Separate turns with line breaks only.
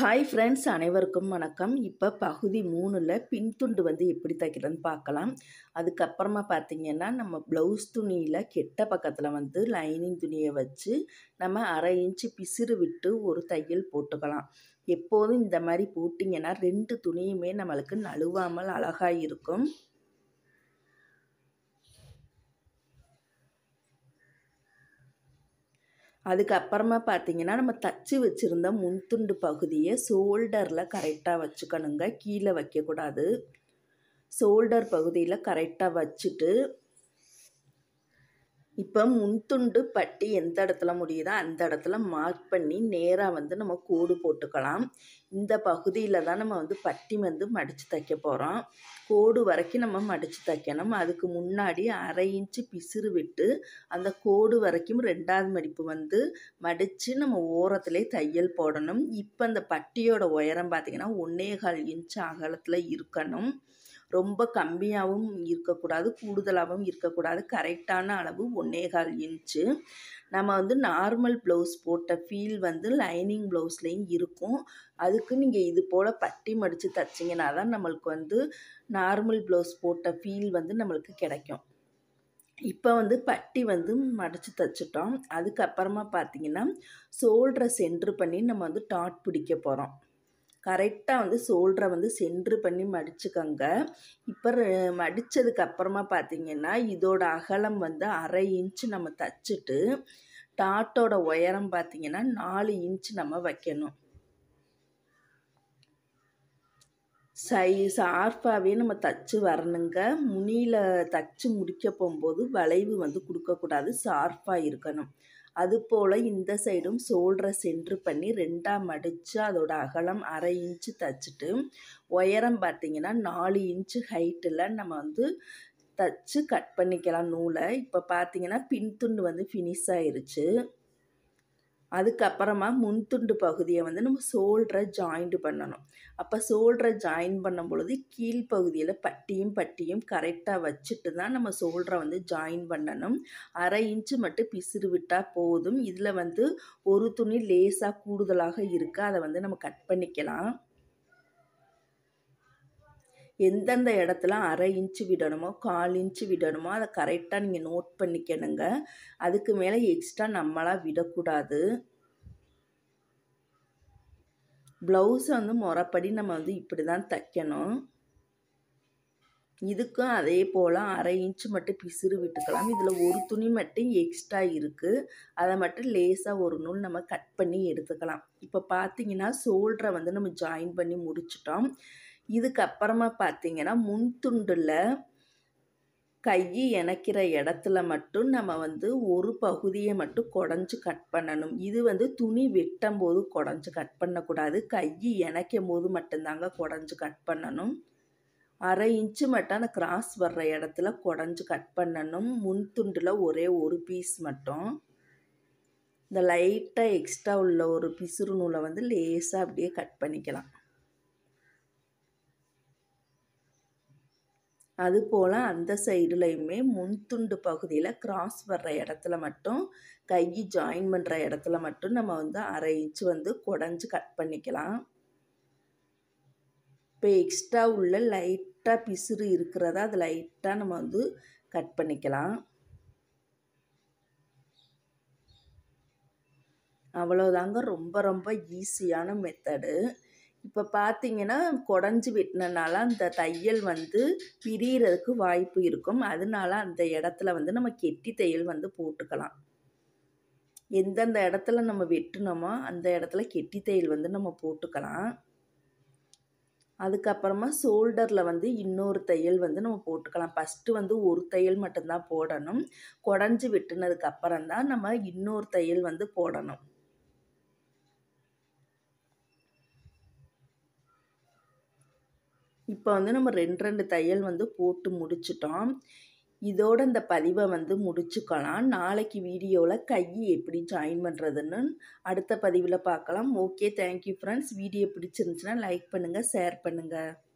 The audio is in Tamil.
ஹாய் ஃப்ரெண்ட்ஸ் அனைவருக்கும் வணக்கம் இப்போ பகுதி மூணில் பின்துண்டு வந்து எப்படி தைக்கிறதுன்னு பார்க்கலாம் அதுக்கப்புறமா பார்த்தீங்கன்னா நம்ம ப்ளவுஸ் துணியில் கெட்ட பக்கத்தில் வந்து லைனிங் துணியை வச்சு நம்ம அரை இன்ச்சு பிசிறு விட்டு ஒரு தையல் போட்டுக்கலாம் எப்போதும் இந்த மாதிரி போட்டிங்கன்னா ரெண்டு துணியுமே நம்மளுக்கு நழுவாமல் அழகாக இருக்கும் அதுக்கப்புறமா பார்த்தீங்கன்னா நம்ம தச்சு வச்சுருந்த முன்துண்டு பகுதியை ஷோல்டரில் கரெக்டாக வச்சுக்கணுங்க கீழே வைக்கக்கூடாது ஷோல்டர் பகுதியில் கரெக்டாக வச்சுட்டு இப்போ முன்துண்டு பட்டி எந்த இடத்துல முடியுதோ அந்த இடத்துல மார்க் பண்ணி நேராக வந்து நம்ம கோடு போட்டுக்கலாம் இந்த பகுதியில் தான் நம்ம வந்து பட்டி வந்து மடித்து தைக்க போகிறோம் கோடு வரைக்கும் நம்ம மடித்து தைக்கணும் அதுக்கு முன்னாடி அரை இன்ச்சு பிசிறு விட்டு அந்த கோடு வரைக்கும் ரெண்டாவது மடிப்பு வந்து மடித்து நம்ம ஓரத்துலேயே தையல் போடணும் இப்போ அந்த பட்டியோட உயரம் பார்த்திங்கன்னா ஒன்றே கால் இன்ச்சு அகலத்தில் இருக்கணும் ரொம்ப கம்மியாகவும் இருக்கக்கூடாது கூடுதலாகவும் இருக்கக்கூடாது கரெக்டான அளவு ஒன்றே கால் இன்ச்சு நம்ம வந்து நார்மல் ப்ளவுஸ் போட்ட ஃபீல் வந்து லைனிங் ப்ளவுஸ்லேயும் இருக்கும் அதுக்கு நீங்கள் இது போல் பட்டி மடித்து தைச்சிங்கன்னா தான் நம்மளுக்கு வந்து நார்மல் ப்ளவுஸ் போட்ட ஃபீல் வந்து நம்மளுக்கு கிடைக்கும் இப்போ வந்து பட்டி வந்து மடித்து தைச்சிட்டோம் அதுக்கப்புறமா பார்த்தீங்கன்னா ஷோல்டரை சென்ட்ரு பண்ணி நம்ம வந்து டாட் பிடிக்க போகிறோம் கரெக்டாக வந்து ஷோல்டரை வந்து சென்ட்ரு பண்ணி மடிச்சுக்கோங்க இப்போ மடித்ததுக்கு அப்புறமா பார்த்திங்கன்னா இதோட அகலம் வந்து அரை இன்ச்சு நம்ம தச்சுட்டு டாட்டோட உயரம் பார்த்திங்கன்னா நாலு இன்ச் நம்ம வைக்கணும் சைஸ் ஆர்ஃபாகவே நம்ம தச்சு வரணுங்க முனியில் தச்சு முடிக்க போகும்போது வளைவு வந்து கொடுக்கக்கூடாது ஷார்ப்பாக இருக்கணும் அதுபோல் இந்த சைடும் ஷோல்டரை சென்ட்ரு பண்ணி ரெண்டாக மடித்து அதோட அகலம் அரை இன்ச்சு தச்சுட்டு உயரம் பார்த்திங்கன்னா நாலு இன்ச்சு ஹைட்டில் நம்ம வந்து தச்சு கட் பண்ணிக்கலாம் நூலை இப்போ பார்த்திங்கன்னா பின்துண்டு வந்து ஃபினிஷ் ஆயிருச்சு அதுக்கப்புறமா முன்துண்டு பகுதியை வந்து நம்ம ஷோல்டரை ஜாயிண்ட் பண்ணணும் அப்போ ஷோல்டரை ஜாயின் பண்ணும் பொழுது கீழ்ப்பகுதியில் பட்டியும் பட்டியும் கரெக்டாக வச்சுட்டு தான் நம்ம ஷோல்டரை வந்து ஜாயின் பண்ணணும் அரை இன்ச்சு மட்டும் பிசிறு விட்டால் போதும் இதில் வந்து ஒரு துணி லேஸாக கூடுதலாக இருக்குது அதை வந்து நம்ம கட் பண்ணிக்கலாம் எந்தெந்த இடத்துல அரை இன்ச்சு விடணுமோ கால் இன்ச்சு விடணுமோ அதை கரெக்டாக நீங்கள் நோட் பண்ணிக்கணுங்க அதுக்கு மேலே எக்ஸ்ட்ரா நம்மளாக விடக்கூடாது ப்ளவுஸை வந்து முறைப்படி நம்ம வந்து இப்படி தான் தைக்கணும் இதுக்கும் அதே போல் அரை இன்ச்சு மட்டும் பிசிறு விட்டுக்கலாம் இதில் ஒரு துணி மட்டும் எக்ஸ்ட்ரா இருக்குது அதை மட்டும் லேஸாக ஒரு நூல் நம்ம கட் பண்ணி எடுத்துக்கலாம் இப்போ பார்த்தீங்கன்னா ஷோல்டரை வந்து நம்ம ஜாயின் பண்ணி முடிச்சிட்டோம் இதுக்கப்புறமா பார்த்தீங்கன்னா முன்துண்டில் கை இணைக்கிற இடத்துல மட்டும் நம்ம வந்து ஒரு பகுதியை மட்டும் குடஞ்சி கட் பண்ணணும் இது வந்து துணி வெட்டும் போது குடஞ்சி கட் பண்ணக்கூடாது கை இணைக்கும் போது மட்டும்தாங்க குடஞ்சி கட் பண்ணணும் அரை இன்ச்சு மட்டும் அந்த கிராஸ் வர்ற இடத்துல குடஞ்சி கட் பண்ணணும் முன் துண்டில் ஒரே ஒரு பீஸ் மட்டும் இந்த லைட்டாக எக்ஸ்ட்ரா உள்ள ஒரு பிசுறு நூலை வந்து லேசாக அப்படியே கட் பண்ணிக்கலாம் அதுபோல் அந்த சைடுலையுமே முன்துண்டு பகுதியில் கிராஸ் வர்ற இடத்துல மட்டும் கை ஜாயின் பண்ணுற இடத்துல மட்டும் நம்ம வந்து அரை இன்ச்சு வந்து குடஞ்சி கட் பண்ணிக்கலாம் இப்போ எக்ஸ்ட்ரா உள்ள லைட்டாக பிசுறு இருக்கிறத அது லைட்டாக நம்ம வந்து கட் பண்ணிக்கலாம் அவ்வளோதாங்க ரொம்ப ரொம்ப ஈஸியான மெத்தடு இப்போ பார்த்தீங்கன்னா குடஞ்சி வெட்டினனால அந்த தையல் வந்து பிரியறதுக்கு வாய்ப்பு இருக்கும் அதனால அந்த இடத்துல வந்து நம்ம கெட்டி தையல் வந்து போட்டுக்கலாம் எந்தெந்த இடத்துல நம்ம வெட்டினோமோ அந்த இடத்துல கெட்டி தையல் வந்து நம்ம போட்டுக்கலாம் அதுக்கப்புறமா ஷோல்டரில் வந்து இன்னொரு தையல் வந்து நம்ம போட்டுக்கலாம் ஃபஸ்ட்டு வந்து ஒரு தையல் மட்டும்தான் போடணும் குடஞ்சி வெட்டினதுக்கு அப்புறம் தான் நம்ம இன்னொரு தையல் வந்து போடணும் இப்போ வந்து நம்ம ரெண்டு ரெண்டு தையல் வந்து போட்டு முடிச்சிட்டோம் இதோட இந்த பதிவை வந்து முடிச்சுக்கலாம் நாளைக்கு வீடியோவில் கை எப்படி ஜாயின் பண்ணுறதுன்னு அடுத்த பதிவில் பார்க்கலாம் ஓகே தேங்க்யூ ஃப்ரெண்ட்ஸ் வீடியோ பிடிச்சிருந்துச்சுன்னா லைக் பண்ணுங்கள் ஷேர் பண்ணுங்கள்